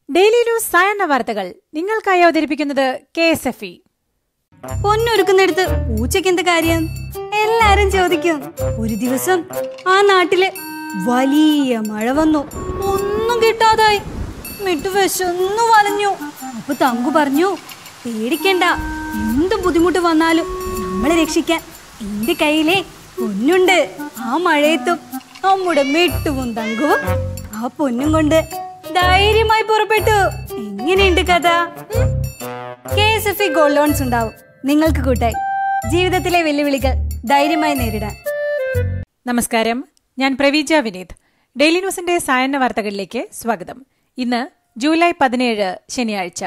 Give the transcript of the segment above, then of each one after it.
daily news സായന്ന വാർത്തകൾ നിങ്ങൾക്കായി അവതരിപ്പിക്കുന്നത് കെ എസ് എഫ് ഇ പൊന്നൊരുക്കുന്നിടത്ത് പൂച്ചയ്ക്ക് എന്ത് കാര്യം എല്ലാരും ചോദിക്കും ഒരു ദിവസം ആ നാട്ടില് വലിയ മഴ വന്നു ഒന്നും കിട്ടാതായി മിട്ടു വിശന്നു വലഞ്ഞു അപ്പൊ തങ്കു പറഞ്ഞു പേടിക്കണ്ട എന്ത് ബുദ്ധിമുട്ട് വന്നാലും നമ്മളെ രക്ഷിക്കാൻ എന്റെ കയ്യിലെ പൊന്നുണ്ട് ആ മഴയത്തും നമ്മുടെ മിട്ടുവും തങ്കുവും ആ പൊന്നും കൊണ്ട് ധൈര്യമായി പുറപ്പെട്ടു എങ്ങനെയുണ്ട് കഥ K S F E gold loans ഉണ്ടാവും നിങ്ങൾക്ക് കൂട്ടായി ജീവിതത്തിലെ വെല്ലുവിളികൾ ധൈര്യമായി നേരിടാൻ നമസ്കാരം ഞാൻ പ്രവീജ വിനീത് ഡെയിലി ന്യൂസിന്റെ സായന്ന വാർത്തകളിലേക്ക് സ്വാഗതം ഇന്ന് ജൂലൈ പതിനേഴ് ശനിയാഴ്ച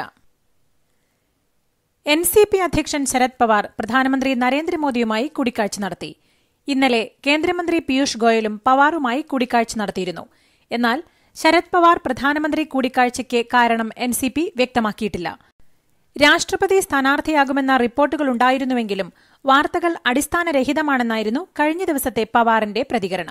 എൻ സി പി അധ്യക്ഷൻ ശരത് പവാർ പ്രധാനമന്ത്രി നരേന്ദ്രമോദിയുമായി കൂടിക്കാഴ്ച നടത്തി ഇന്നലെ കേന്ദ്രമന്ത്രി പീയൂഷ് ഗോയലും പവാറുമായി കൂടിക്കാഴ്ച നടത്തിയിരുന്നു എന്നാൽ ശരത് പവാർ പ്രധാനമന്ത്രി കൂടിക്കാഴ്ചയ്ക്ക് കാരണം എൻ സി പി വ്യക്തമാക്കിയിട്ടില്ല രാഷ്ട്രപതി സ്ഥാനാർത്ഥിയാകുമെന്ന റിപ്പോർട്ടുകളുണ്ടായിരുന്നുവെങ്കിലും വാർത്തകൾ അടിസ്ഥാനരഹിതമാണെന്നായിരുന്നു കഴിഞ്ഞ ദിവസത്തെ പവാറിന്റെ പ്രതികരണം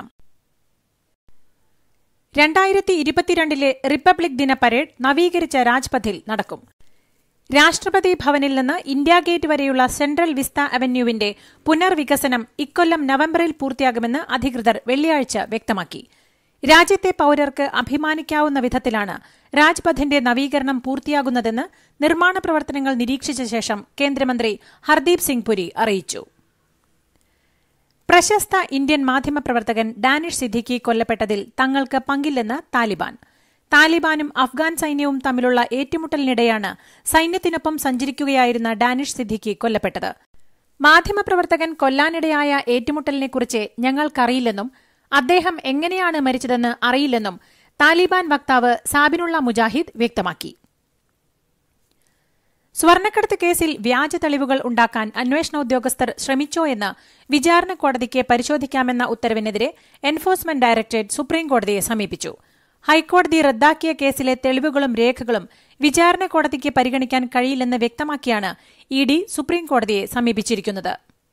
രണ്ടായിരത്തി ഇരുപത്തിരണ്ടിലെ റിപ്പബ്ലിക് ദിന പരേഡ് നവീകരിച്ച രാജ്പഥിൽ നടക്കും രാഷ്ട്രപതി ഭവനിൽ നിന്ന് ഇന്ത്യാ ഗേറ്റ് വരെയുള്ള സെൻട്രൽ വിസ്ത അവന്യൂവിന്റെ പുനർവികസനം ഇക്കൊല്ലം നവംബറിൽ പൂർത്തിയാകുമെന്ന് അധികൃതർ വെള്ളിയാഴ്ച വ്യക്തമാക്കി രാജ്യത്തെ പൌരർക്ക് അഭിമാനിക്കാവുന്ന വിധത്തിലാണ് രാജ്പഥിന്റെ നവീകരണം പൂർത്തിയാകുന്നതെന്ന് നിർമ്മാണ പ്രവർത്തനങ്ങൾ നിരീക്ഷിച്ച ശേഷം കേന്ദ്രമന്ത്രി ഹർദീപ് സിംഗ് പുരി അറിയിച്ചു പ്രശസ്ത ഇന്ത്യൻ മാധ്യമപ്രവർത്തകൻ ഡാനിഷ് സിദ്ദിഖി കൊല്ലപ്പെട്ടതിൽ തങ്ങൾക്ക് പങ്കില്ലെന്ന് താലിബാൻ താലിബാനും അഫ്ഗാൻ സൈന്യവും തമ്മിലുള്ള ഏറ്റുമുട്ടലിനിടെയാണ് സൈന്യത്തിനൊപ്പം സഞ്ചരിക്കുകയായിരുന്ന ഡാനിഷ് സിദ്ദിഖി കൊല്ലപ്പെട്ടത് മാധ്യമപ്രവർത്തകൻ കൊല്ലാനിടയായ ഏറ്റുമുട്ടലിനെക്കുറിച്ച് ഞങ്ങൾക്കറിയില്ലെന്നും അദ്ദേഹം എങ്ങനെയാണ് മരിച്ചതെന്ന് അറിയില്ലെന്നും താലിബാൻ വക്താവ് സാബിനുള്ള മുജാഹിദ് വ്യക്തമാക്കി സ്വർണ്ണക്കടത്ത് കേസിൽ വ്യാജ തെളിവുകൾ ഉണ്ടാക്കാൻ അന്വേഷണ ഉദ്യോഗസ്ഥർ ശ്രമിച്ചോ എന്ന് വിചാരണ കോടതിക്ക് പരിശോധിക്കാമെന്ന ഉത്തരവിനെതിരെ എൻഫോഴ്സ്മെന്റ് ഡയറക്ടറേറ്റ് സുപ്രീംകോടതിയെ സമീപിച്ചു ഹൈക്കോടതി റദ്ദാക്കിയ കേസിലെ തെളിവുകളും രേഖകളും വിചാരണ കോടതിക്ക് പരിഗണിക്കാൻ കഴിയില്ലെന്ന് വ്യക്തമാക്കിയാണ് ഇ ഡി സുപ്രീംകോടതിയെ സമീപിച്ചിരിക്കുന്നത്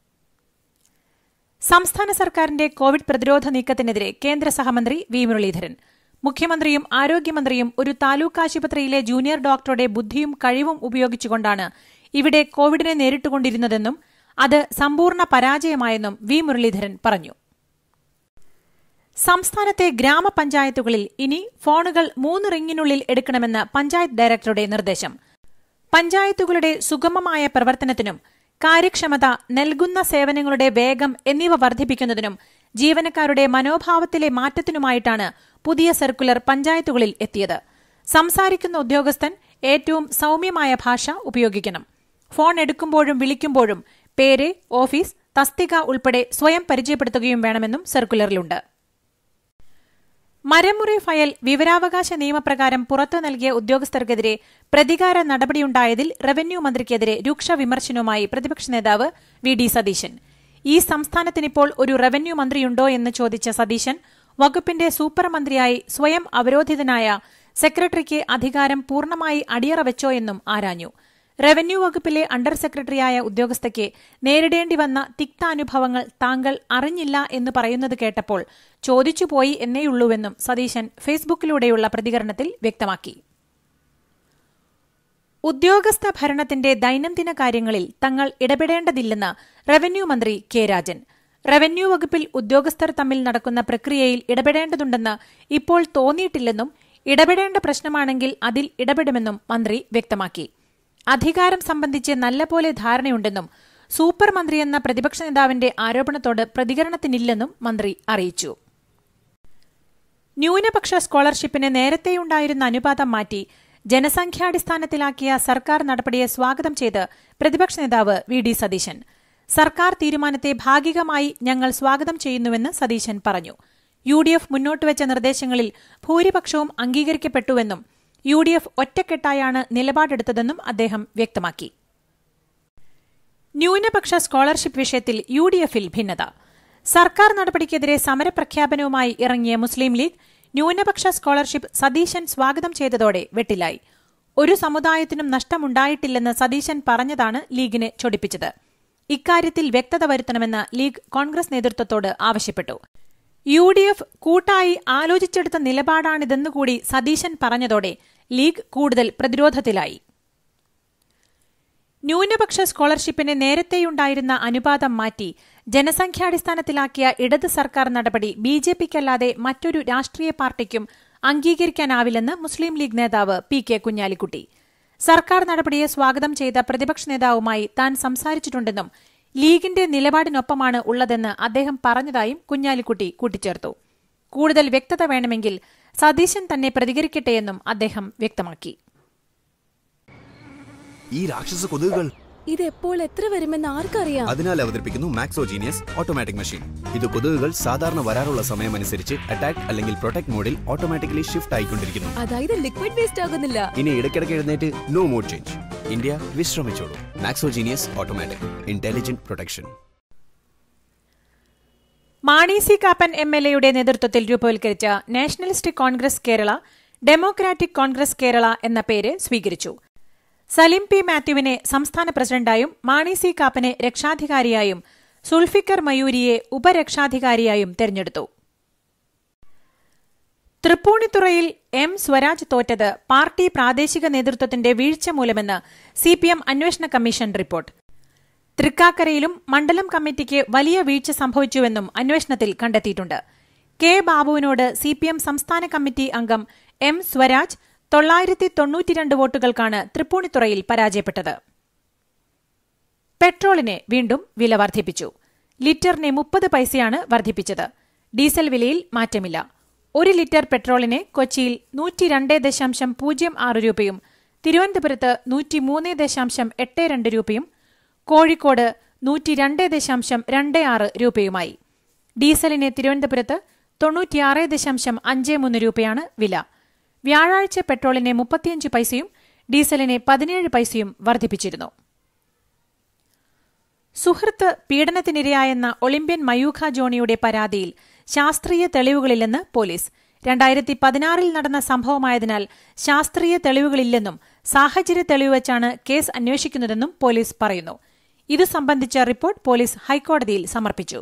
സംസ്ഥാന സർക്കാരിന്റെ കോവിഡ് പ്രതിരോധ നീക്കത്തിനെതിരെ കേന്ദ്ര സഹമന്ത്രി വി മുരളീധരൻ മുഖ്യമന്ത്രിയും ആരോഗ്യമന്ത്രിയും ഒരു താലൂക്ക് ആശുപത്രിയിലെ ജൂനിയർ ഡോക്ടറുടെ ബുദ്ധിയും കഴിവും ഉപയോഗിച്ചുകൊണ്ടാണ് ഇവിടെ കോവിഡിനെ നേരിട്ടുകൊണ്ടിരുന്നതെന്നും അത് സമ്പൂർണ്ണ പരാജയമായെന്നും വി മുരളീധരൻ പറഞ്ഞു സംസ്ഥാനത്തെ ഗ്രാമപഞ്ചായത്തുകളിൽ ഇനി ഫോണുകൾ മൂന്ന് റിംഗിനുള്ളിൽ എടുക്കണമെന്ന് പഞ്ചായത്ത് ഡയറക്ടറുടെ നിർദ്ദേശം പഞ്ചായത്തുകളുടെ സുഗമമായ പ്രവർത്തനത്തിനും കാര്യക്ഷമത നൽകുന്ന സേവനങ്ങളുടെ വേഗം എന്നിവ വർദ്ധിപ്പിക്കുന്നതിനും ജീവനക്കാരുടെ മനോഭാവത്തിലെ മാറ്റത്തിനുമായിട്ടാണ് പുതിയ സർക്കുലർ പഞ്ചായത്തുകളിൽ എത്തിയത് സംസാരിക്കുന്ന ഉദ്യോഗസ്ഥൻ ഏറ്റവും സൌമ്യമായ ഭാഷ ഉപയോഗിക്കണം ഫോൺ എടുക്കുമ്പോഴും വിളിക്കുമ്പോഴും പേര് ഓഫീസ് തസ്തിക ഉൾപ്പെടെ സ്വയം പരിചയപ്പെടുത്തുകയും വേണമെന്നും സർക്കുലറിലുണ്ട് മരമുറി ഫയൽ വിവരാവകാശ നിയമപ്രകാരം പുറത്തു നൽകിയ ഉദ്യോഗസ്ഥർക്കെതിരെ പ്രതികാര നടപടിയുണ്ടായതിൽ റവന്യൂ മന്ത്രിക്കെതിരെ രൂക്ഷ വിമർശനവുമായി പ്രതിപക്ഷ നേതാവ് വി ഡി സതീശൻ ഈ സംസ്ഥാനത്തിനിപ്പോൾ ഒരു റവന്യൂ മന്ത്രിയുണ്ടോ എന്ന് ചോദിച്ച സതീശൻ വകുപ്പിന്റെ സൂപ്പർ മന്ത്രിയായി സ്വയം അവരോധിതനായ സെക്രട്ടറിക്ക് അധികാരം പൂർണ്ണമായി അടിയറ വെച്ചോ എന്നും ആരാഞ്ഞു റവന്യൂ വകുപ്പിലെ അണ്ടർ സെക്രട്ടറിയായ ഉദ്യോഗസ്ഥയ്ക്ക് നേരിടേണ്ടി വന്ന തിക്താനുഭവങ്ങൾ താങ്കൾ അറിഞ്ഞില്ല എന്ന് പറയുന്നത് കേട്ടപ്പോൾ ചോദിച്ചുപോയി എന്നേയുള്ളൂവെന്നും സതീശൻ ഫേസ്ബുക്കിലൂടെയുള്ള പ്രതികരണത്തിൽ വ്യക്തമാക്കി ഉദ്യോഗസ്ഥ ഭരണത്തിന്റെ ദൈനംദിന കാര്യങ്ങളിൽ തങ്ങൾ ഇടപെടേണ്ടതില്ലെന്ന് റവന്യൂ മന്ത്രി കെ രാജൻ റവന്യൂ വകുപ്പിൽ ഉദ്യോഗസ്ഥർ തമ്മിൽ നടക്കുന്ന പ്രക്രിയയിൽ ഇടപെടേണ്ടതുണ്ടെന്ന് ഇപ്പോൾ തോന്നിയിട്ടില്ലെന്നും ഇടപെടേണ്ട പ്രശ്നമാണെങ്കിൽ അതിൽ ഇടപെടുമെന്നും മന്ത്രി വ്യക്തമാക്കി അധികാരം സംബന്ധിച്ച് നല്ലപോലെ ധാരണയുണ്ടെന്നും സൂപ്പർ മന്ത്രിയെന്ന പ്രതിപക്ഷ നേതാവിന്റെ ആരോപണത്തോട് പ്രതികരണത്തിനില്ലെന്നും മന്ത്രി അറിയിച്ചു ന്യൂനപക്ഷ സ്കോളർഷിപ്പിന് നേരത്തെയുണ്ടായിരുന്ന അനുപാതം മാറ്റി ജനസംഖ്യാടിസ്ഥാനത്തിലാക്കിയ സർക്കാർ നടപടിയെ സ്വാഗതം ചെയ്ത് പ്രതിപക്ഷ നേതാവ് വി ഡി സതീശൻ സർക്കാർ തീരുമാനത്തെ ഭാഗികമായി ഞങ്ങൾ സ്വാഗതം ചെയ്യുന്നുവെന്ന് സതീശൻ പറഞ്ഞു യു ഡി എഫ് മുന്നോട്ടുവച്ച നിർദ്ദേശങ്ങളിൽ ഭൂരിപക്ഷവും അംഗീകരിക്കപ്പെട്ടുവെന്നും യു ഡി എഫ് ഒറ്റക്കെട്ടായാണ് നിലപാടെടുത്തതെന്നും അദ്ദേഹം വ്യക്തമാക്കി ന്യൂനപക്ഷ സ്കോളർഷിപ്പ് വിഷയത്തിൽ യു ഡി എഫിൽ ഭിന്നത സർക്കാർ നടപടിക്കെതിരെ സമരപ്രഖ്യാപനവുമായി ഇറങ്ങിയ മുസ്ലിം ലീഗ് ന്യൂനപക്ഷ സ്കോളർഷിപ്പ് സതീശൻ സ്വാഗതം ചെയ്തതോടെ വെട്ടിലായി ഒരു സമുദായത്തിനും നഷ്ടമുണ്ടായിട്ടില്ലെന്ന് സതീശൻ പറഞ്ഞതാണ് ലീഗിനെ ചൊടിപ്പിച്ചത് ഇക്കാര്യത്തിൽ വ്യക്തത വരുത്തണമെന്ന് ലീഗ് കോൺഗ്രസ് നേതൃത്വത്തോട് ആവശ്യപ്പെട്ടു യു ഡി എഫ് കൂട്ടായി ആലോചിച്ചെടുത്ത നിലപാടാണിതെന്നുകൂടി സതീശൻ പറഞ്ഞതോടെ ലീഗ് കൂടുതൽ പ്രതിരോധത്തിലായി ന്യൂനപക്ഷ സ്കോളർഷിപ്പിന് നേരത്തെയുണ്ടായിരുന്ന അനുപാതം മാറ്റി ജനസംഖ്യാടിസ്ഥാനത്തിലാക്കിയ ഇടത് സർക്കാർ നടപടി ബി ജെ പിക്കല്ലാതെ മറ്റൊരു രാഷ്ട്രീയ പാർട്ടിക്കും അംഗീകരിക്കാനാവില്ലെന്ന് മുസ്ലിം ലീഗ് നേതാവ് പി കെ കുഞ്ഞാലിക്കുട്ടി സർക്കാർ നടപടിയെ സ്വാഗതം ചെയ്ത പ്രതിപക്ഷ നേതാവുമായി താൻ സംസാരിച്ചിട്ടുണ്ടെന്നും ലീഗിന്റെ നിലപാടിനൊപ്പമാണ് ഉള്ളതെന്ന് അദ്ദേഹം പറഞ്ഞതായും കുഞ്ഞാലിക്കുട്ടി കൂട്ടിച്ചേർത്തു കൂടുതൽ വ്യക്തത വേണമെങ്കിൽ സതീശൻ തന്നെ പ്രതികരിക്കട്ടെയെന്നും അദ്ദേഹം വ്യക്തമാക്കി ഈ രാക്ഷസ കൊതുകുകൾ ഇത് എപ്പോൾ എത്ര വരുമെന്ന് ആർക്കറിയാം അതിനാൽ അവതരിപ്പിക്കുന്നു മാക്സോ ജീനിയസ് ഓട്ടോമാറ്റിക് മെഷീൻ ഇത് കൊതുകുകൾ സാധാരണ വരാറുള്ള സമയമനുസരിച്ച് അറ്റാക്ക് അല്ലെങ്കിൽ പ്രൊട്ടക്ട് മോഡിൽ ഓട്ടോമാറ്റിക്കലി ഷിഫ്റ്റ് ആയിക്കൊണ്ടിരിക്കുന്നു അതായത് ലിക്വിഡ് വേസ്റ്റ് ആകുന്നില്ല ഇനി ഇടയ്ക്കിടയ്ക്ക് എഴുന്നേറ്റ് നോ മോഡ് ചേഞ്ച് ഇന്ത്യ വിശ്രമിച്ചോളൂ Maxo genius automatic intelligent protection Mani C Kappan M L എയുടെ നേതൃത്വത്തിൽ രൂപവൽക്കരിച്ച Nationalist Congress Kerala Democratic Congress Kerala എന്ന പേര് സ്വീകരിച്ചു സലിം പി മാത്യുവിനെ സംസ്ഥാന പ്രസിഡന്റായും മാണി സി കാപ്പനെ രക്ഷാധികാരിയായും സുൾഫിക്കർ മയൂരിയെ ഉപരക്ഷാധികാരിയായും തെരഞ്ഞെടുത്തു തൃപ്പൂണിത്തുറയിൽ എം സ്വരാജ് തോറ്റത് പാർട്ടി പ്രാദേശിക നേതൃത്വത്തിന്റെ വീഴ്ച മൂലമെന്ന് സിപിഎം അന്വേഷണ കമ്മീഷൻ റിപ്പോർട്ട് തൃക്കാക്കരയിലും മണ്ഡലം കമ്മിറ്റിക്ക് വലിയ വീഴ്ച സംഭവിച്ചുവെന്നും അന്വേഷണത്തിൽ കണ്ടെത്തിയിട്ടുണ്ട് കെ ബാബുവിനോട് സിപിഎം സംസ്ഥാന കമ്മിറ്റി അംഗം എം സ്വരാജ് തൊള്ളായിരത്തി തൊണ്ണൂറ്റിരണ്ട് വോട്ടുകൾക്കാണ് തൃപ്പൂണിത്തുറയിൽ പരാജയപ്പെട്ടത് പെട്രോളിന് വീണ്ടും വില വർദ്ധിപ്പിച്ചു ലിറ്ററിന് മുപ്പത് പൈസയാണ് വർദ്ധിപ്പിച്ചത് ഡീസൽ വിലയിൽ മാറ്റമില്ല ഒരു ലിറ്റർ പെട്രോളിന് കൊച്ചിയിൽ നൂറ്റി രണ്ട് ദശാംശം പൂജ്യം ആറ് രൂപയും തിരുവനന്തപുരത്ത് നൂറ്റിമൂന്ന് ദശാംശം എട്ട് രണ്ട് രൂപയും കോഴിക്കോട് നൂറ്റി രണ്ട് ദശാംശം രണ്ട് ആറ് രൂപയുമായി ഡീസലിന് തിരുവനന്തപുരത്ത് തൊണ്ണൂറ്റിയാറ് ദശാംശം അഞ്ച് മൂന്ന് രൂപയാണ് വില വ്യാഴാഴ്ച പെട്രോളിന് മുപ്പത്തിയഞ്ച് പൈസയും ഡീസലിന് പതിനേഴ് പൈസയും വർദ്ധിപ്പിച്ചിരുന്നു സുഹൃത്ത് പീഡനത്തിനിരയായെന്ന ഒളിമ്പ്യൻ മയൂഖ ജോണിയുടെ പരാതിയിൽ ശാസ്ത്രീയ തെളിവുകളില്ലെന്ന് പോലീസ് രണ്ടായിരത്തി പതിനാറിൽ നടന്ന സംഭവമായതിനാൽ ശാസ്ത്രീയ തെളിവുകളില്ലെന്നും സാഹചര്യ തെളിവ് വച്ചാണ് കേസ് അന്വേഷിക്കുന്നതെന്നും പോലീസ് പറയുന്നു ഇതു സംബന്ധിച്ച റിപ്പോർട്ട് പോലീസ് ഹൈക്കോടതിയിൽ സമർപ്പിച്ചു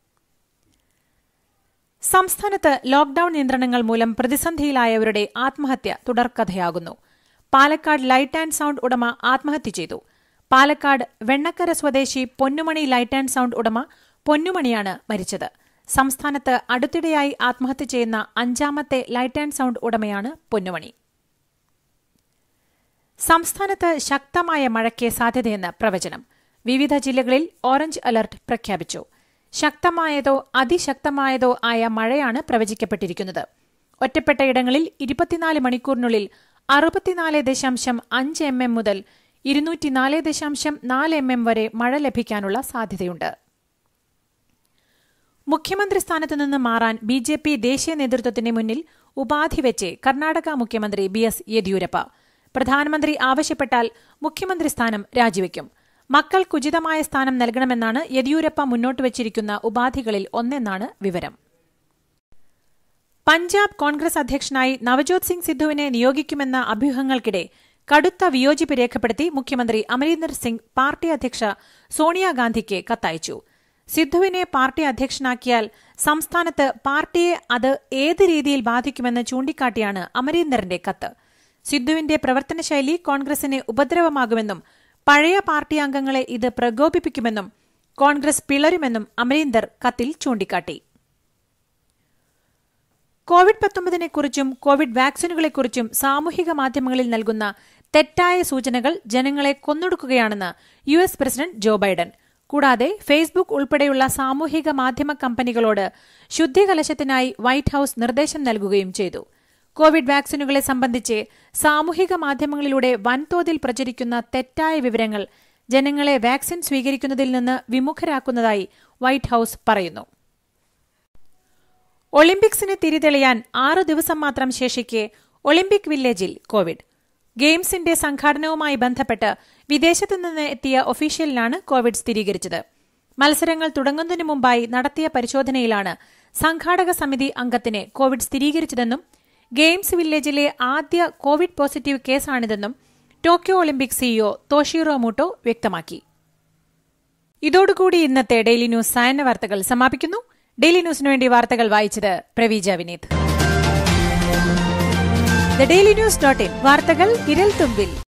സംസ്ഥാനത്ത് ലോക്ഡൌൺ നിയന്ത്രണങ്ങൾ മൂലം പ്രതിസന്ധിയിലായവരുടെ ആത്മഹത്യ തുടർക്കഥയാകുന്നു പാലക്കാട് ലൈറ്റ് ആൻഡ് സൌണ്ട് ഉടമ ആത്മഹത്യ ചെയ്തു പാലക്കാട് വെണ്ണക്കര സ്വദേശി പൊന്നുമണി ലൈറ്റ് ആൻഡ് സൌണ്ട് ഉടമ പൊന്നുമണിയാണ് മരിച്ചത് സംസ്ഥാനത്ത് അടുത്തിടെയായി ആത്മഹത്യ ചെയ്യുന്ന അഞ്ചാമത്തെ ലൈറ്റ് ആൻഡ് സൌണ്ട് ഉടമയാണ് പൊന്നുമണി സംസ്ഥാനത്ത് ശക്തമായ മഴയ്ക്ക് സാധ്യതയെന്ന് പ്രവചനം വിവിധ ജില്ലകളിൽ ഓറഞ്ച് അലർട്ട് പ്രഖ്യാപിച്ചു ശക്തമായതോ അതിശക്തമായതോ ആയ മഴയാണ് പ്രവചിക്കപ്പെട്ടിരിക്കുന്നത് ഒറ്റപ്പെട്ട ഇടങ്ങളിൽ ഇരുപത്തിനാല് മണിക്കൂറിനുള്ളിൽ അറുപത്തിനാല് ദശാംശം അഞ്ച് എം എം മുതൽ ഇരുന്നൂറ്റിനാല് ദശാംശം നാല് എം എം വരെ മഴ ലഭിക്കാനുള്ള സാധ്യതയുണ്ട് മുഖ്യമന്ത്രി സ്ഥാനത്തു നിന്ന് മാറാൻ ബി ജെ പി ദേശീയ നേതൃത്വത്തിന് മുന്നിൽ ഉപാധി വെച്ച് കർണാടക മുഖ്യമന്ത്രി ബി എസ് യെദ്യൂരപ്പ പ്രധാനമന്ത്രി ആവശ്യപ്പെട്ടാൽ മുഖ്യമന്ത്രി സ്ഥാനം രാജിവെക്കും മക്കൾക്കുചിതമായ സ്ഥാനം നൽകണമെന്നാണ് യെദ്യൂരപ്പ മുന്നോട്ട് വച്ചിരിക്കുന്ന ഉപാധികളിൽ ഒന്നെന്നാണ് വിവരം പഞ്ചാബ് കോൺഗ്രസ് അധ്യക്ഷനായി നവജോത് സിംഗ് സിദ്ധുവിനെ നിയോഗിക്കുമെന്ന അഭ്യൂഹങ്ങൾക്കിടെ കടുത്ത വിയോജിപ്പ് രേഖപ്പെടുത്തി മുഖ്യമന്ത്രി അമരീന്ദർ സിംഗ് പാർട്ടി അധ്യക്ഷ സോണിയാഗാന്ധിക്ക് കത്തയച്ചു സിദ്ധുവിനെ പാർട്ടി അധ്യക്ഷനാക്കിയാൽ സംസ്ഥാനത്ത് പാർട്ടിയെ അത് ഏത് രീതിയിൽ ബാധിക്കുമെന്ന് ചൂണ്ടിക്കാട്ടിയാണ് അമരീന്ദറിന്റെ കത്ത് സിദ്ധുവിന്റെ പ്രവർത്തനശൈലി കോൺഗ്രസിന് ഉപദ്രവമാകുമെന്നും പഴയ പാർട്ടി അംഗങ്ങളെ ഇത് പ്രകോപിപ്പിക്കുമെന്നും കോൺഗ്രസ് പിളരുമെന്നും അമരീന്ദർ കത്തിൽ ചൂണ്ടിക്കാട്ടി കോവിഡ് പത്തൊമ്പതിനെക്കുറിച്ചും കോവിഡ് വാക്സിനുകളെക്കുറിച്ചും സാമൂഹിക മാധ്യമങ്ങളിൽ നൽകുന്ന തെറ്റായ സൂചനകൾ ജനങ്ങളെ കൊന്നൊടുക്കുകയാണെന്ന് U S president Joe Biden കൂടാതെ ഫേസ്ബുക്ക് ഉൾപ്പെടെയുള്ള സാമൂഹിക മാധ്യമ കമ്പനികളോട് ശുദ്ധികലശത്തിനായി വൈറ്റ് ഹൌസ് നിർദ്ദേശം നൽകുകയും ചെയ്തു കോവിഡ് വാക്സിനുകളെ സംബന്ധിച്ച് സാമൂഹിക മാധ്യമങ്ങളിലൂടെ വൻതോതിൽ പ്രചരിക്കുന്ന തെറ്റായ വിവരങ്ങൾ ജനങ്ങളെ വാക്സിൻ സ്വീകരിക്കുന്നതിൽ നിന്ന് വിമുഖരാക്കുന്നതായി വൈറ്റ് ഹൌസ് പറയുന്നു ഒളിമ്പിക്സിന് തിരിതെളിയാൻ ആറു ദിവസം മാത്രം ശേഷിക്കെ ഒളിമ്പിക് വില്ലേജിൽ കോവിഡ് ഗെയിംസിന്റെ സംഘാടനവുമായി ബന്ധപ്പെട്ട് വിദേശത്തു നിന്ന് എത്തിയ ഒഫീഷ്യലിനാണ് കോവിഡ് സ്ഥിരീകരിച്ചത് മത്സരങ്ങൾ തുടങ്ങുന്നതിനു മുമ്പായി നടത്തിയ പരിശോധനയിലാണ് സംഘാടക സമിതി അംഗത്തിന് കോവിഡ് സ്ഥിരീകരിച്ചതെന്നും ഗെയിംസ് വില്ലേജിലെ ആദ്യ കോവിഡ് പോസിറ്റീവ് കേസാണിതെന്നും Tokyo Olympic CEO Toshiro Muto വ്യക്തമാക്കി ഇതോടുകൂടി ഇന്നത്തെ ഡെയിലി ന്യൂസ് സായന്ന വാർത്തകൾ സമാപിക്കുന്നു ഡെയിലി ന്യൂസിനു വേണ്ടി വാർത്തകൾ വായിച്ചത് Praveeja Vineeth the daily news dot in വാർത്തകൾ വിരൽ തുമ്പിൽ